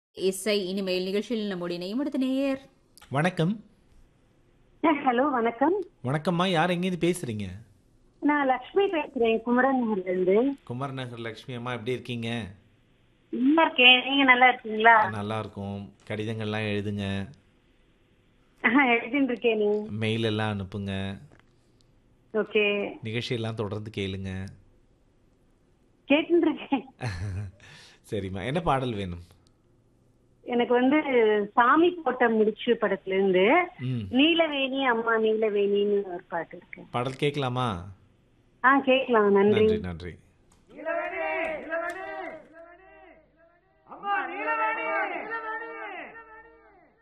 இசை இனிமேல் நிகழ்ச்சியில் நம்முடைய இணையும் அடுத்த நேயர் வணக்கம் ஹலோ வணக்கம் வணக்கம்மா யார் எங்கேருந்து பேசுறீங்க நான் லக்ஷ்மி பேசுறேன் குமரன்ல இருந்து குமாரநகர் லக்ஷ்மி அம்மா எப்படி இருக்கீங்க நல்லா இருக்கேன் நீங்க நல்லா இருக்கீங்களா நல்லா இருக்கும் கடிதங்கள்லாம் எழுதுங்க ஆஹ், எழுதிட்டு இருக்கேன் நீ மெயில் எல்லாம் அனுப்புங்க ஓகே நிகழ்ச்சியெல்லாம் தொடர்ந்து கேளுங்க கேட்டுட்டு இருக்கேன் சரிம்மா என்ன பாடல் வேணும் எனக்கு வந்து சாமி போட்ட முடிச்சு படத்துல இருந்து ம் நீலவேணி அம்மா நீலவேணின்னு ஒரு பாட்டு இருக்கு பாடல் கேட்கலாமா ஆ கேட்கலாம் நன்றி நன்றி நன்றி